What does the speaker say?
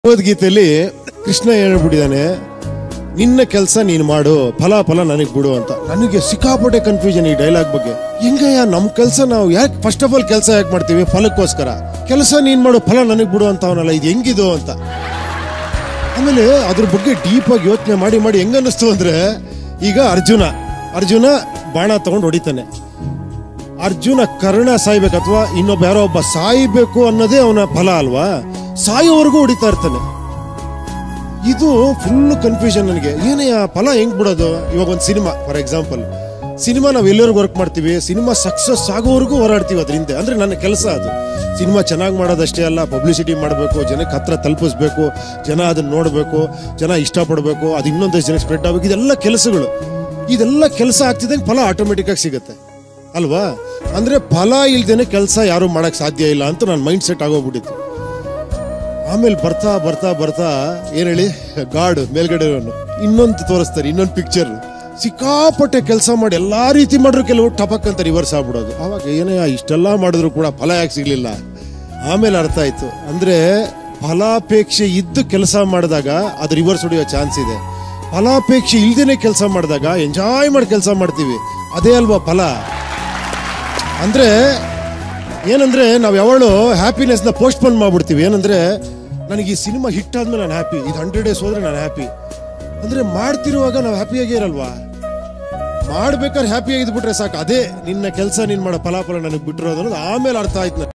ಭಗವದ್ಗೀತೆಯಲ್ಲಿ ಕೃಷ್ಣ ಹೇಳ್ಬಿಟ್ಟಿದ್ದಾನೆ ನಿನ್ನ ಕೆಲಸ ನೀನು ಮಾಡು ಫಲ ಫಲ ನನಗೆ ಬಿಡು ಅಂತ ನನಗೆ ಸಿಕ್ಕಾಪಟ್ಟೆ ಕನ್ಫ್ಯೂಷನ್ ಈ ಡೈಲಾಗ್ ಬಗ್ಗೆ ಹೆಂಗಯ್ಯ ನಮ್ಮ ಕೆಲಸ ನಾವು ಯಾಕೆ ಫಸ್ಟ್ ಆಫ್ ಆಲ್ ಕೆಲಸ ಯಾಕೆ ಮಾಡ್ತೀವಿ ಫಲಕ್ಕೋಸ್ಕರ ಕೆಲಸ ನೀನ್ ಮಾಡು ಫಲ ನನಗೆ ಬಿಡು ಅಂತ ಅವನಲ್ಲ ಇದು ಹೆಂಗಿದು ಅಂತ ಆಮೇಲೆ ಅದ್ರ ಬಗ್ಗೆ ಡೀಪ್ ಆಗಿ ಯೋಚನೆ ಮಾಡಿ ಮಾಡಿ ಹೆಂಗ ಅನ್ನಿಸ್ತು ಅಂದ್ರೆ ಈಗ ಅರ್ಜುನ ಅರ್ಜುನ ಬಾಣ ತಗೊಂಡು ಹೊಡಿತಾನೆ ಅರ್ಜುನ ಕರ್ಣ ಸಾಯ್ಬೇಕು ಅಥವಾ ಇನ್ನೊಬ್ಬ ಯಾರೋ ಒಬ್ಬ ಸಾಯ್ಬೇಕು ಅನ್ನೋದೇ ಅವನ ಫಲ ಅಲ್ವಾ ಸಾಯೋವರೆಗೂ ಹೊಡಿತಾ ಇರ್ತಾನೆ ಇದು ಫುಲ್ ಕನ್ಫ್ಯೂಷನ್ ನನಗೆ ಏನಯ್ಯ ಫಲ ಹೆಂಗ್ ಬಿಡೋದು ಇವಾಗ ಒಂದು ಸಿನಿಮಾ ಫಾರ್ ಎಕ್ಸಾಂಪಲ್ ಸಿನಿಮಾ ನಾವು ಎಲ್ಲರಿಗೂ ವರ್ಕ್ ಮಾಡ್ತೀವಿ ಸಿನಿಮಾ ಸಕ್ಸಸ್ ಆಗೋವರೆಗೂ ಹೋರಾಡ್ತೀವಿ ಅದರಿಂದ ಅಂದ್ರೆ ನನ್ನ ಕೆಲಸ ಅದು ಸಿನಿಮಾ ಚೆನ್ನಾಗಿ ಮಾಡೋದಷ್ಟೇ ಅಲ್ಲ ಪಬ್ಲಿಸಿಟಿ ಮಾಡಬೇಕು ಜನಕ್ಕೆ ಹತ್ರ ತಲುಪಿಸ್ಬೇಕು ಜನ ಅದನ್ನ ನೋಡಬೇಕು ಜನ ಇಷ್ಟಪಡಬೇಕು ಅದು ಇನ್ನೊಂದಷ್ಟು ಜನಕ್ಕೆ ಸ್ಪ್ರೆಡ್ ಆಗಬೇಕು ಇದೆಲ್ಲ ಕೆಲಸಗಳು ಇದೆಲ್ಲ ಕೆಲಸ ಆಗ್ತಿದ್ದಂಗೆ ಫಲ ಆಟೋಮೆಟಿಕ್ ಆಗಿ ಸಿಗುತ್ತೆ ಅಲ್ವಾ ಅಂದ್ರೆ ಫಲ ಇಲ್ದೇನೆ ಕೆಲಸ ಯಾರು ಮಾಡಕ್ ಸಾಧ್ಯ ಇಲ್ಲ ಅಂತ ನನ್ನ ಮೈಂಡ್ ಸೆಟ್ ಆಗೋಗ್ಬಿಟ್ಟಿತ್ತು ಆಮೇಲೆ ಬರ್ತಾ ಬರ್ತಾ ಬರ್ತಾ ಏನ್ ಹೇಳಿ ಗಾಡ್ ಮೇಲ್ಗಡೆ ಇನ್ನೊಂದು ತೋರಿಸ್ತಾರೆ ಇನ್ನೊಂದು ಪಿಕ್ಚರ್ ಸಿಕ್ಕಾಪಟ್ಟೆ ಕೆಲಸ ಮಾಡಿ ಎಲ್ಲಾ ರೀತಿ ಮಾಡ್ರು ಕೆಲವು ಟಪಕ್ ಅಂತ ರಿವರ್ಸ್ ಆಗ್ಬಿಡೋದು ಅವಾಗ ಏನೇ ಇಷ್ಟೆಲ್ಲ ಮಾಡಿದ್ರು ಕೂಡ ಫಲ ಯಾಕೆ ಸಿಗ್ಲಿಲ್ಲ ಆಮೇಲೆ ಅರ್ಥ ಆಯ್ತು ಅಂದ್ರೆ ಫಲಾಪೇಕ್ಷೆ ಇದ್ದು ಕೆಲಸ ಮಾಡಿದಾಗ ಅದು ರಿವರ್ಸ್ ಹೊಡೆಯೋ ಚಾನ್ಸ್ ಇದೆ ಫಲಾಪೇಕ್ಷೆ ಇಲ್ದೇನೆ ಕೆಲಸ ಮಾಡಿದಾಗ ಎಂಜಾಯ್ ಮಾಡಿ ಕೆಲಸ ಮಾಡ್ತೀವಿ ಅದೇ ಅಲ್ವಾ ಫಲ ಅಂದ್ರೆ ಏನಂದ್ರೆ ನಾವು ಯಾವಾಗಲೂ ಹ್ಯಾಪಿನೆಸ್ ನ ಪೋಸ್ಟ್ಪೋನ್ ಮಾಡ್ಬಿಡ್ತೀವಿ ಏನಂದ್ರೆ ನನಗೆ ಈ ಸಿನಿಮಾ ಹಿಟ್ ಆದ್ಮೇಲೆ ನಾನು ಹ್ಯಾಪಿ ಇದು ಹಂಡ್ರೆಡ್ ಡೇಸ್ ಹೋದ್ರೆ ನಾನು ಹ್ಯಾಪಿ ಅಂದ್ರೆ ಮಾಡ್ತಿರುವಾಗ ನಾವು ಹ್ಯಾಪಿಯಾಗೇ ಇರಲ್ವಾ ಮಾಡ್ಬೇಕಾದ್ರೆ ಹ್ಯಾಪಿ ಆಗಿದ್ಬಿಟ್ರೆ ಸಾಕು ಅದೇ ನಿನ್ನ ಕೆಲಸ ನೀನ್ ಮಾಡೋ ಫಲಾಫಲ ನನಗೆ ಬಿಟ್ಟಿರೋದು ಅನ್ನೋದು ಆಮೇಲೆ ಅರ್ಥ ಆಯ್ತು ನನಗೆ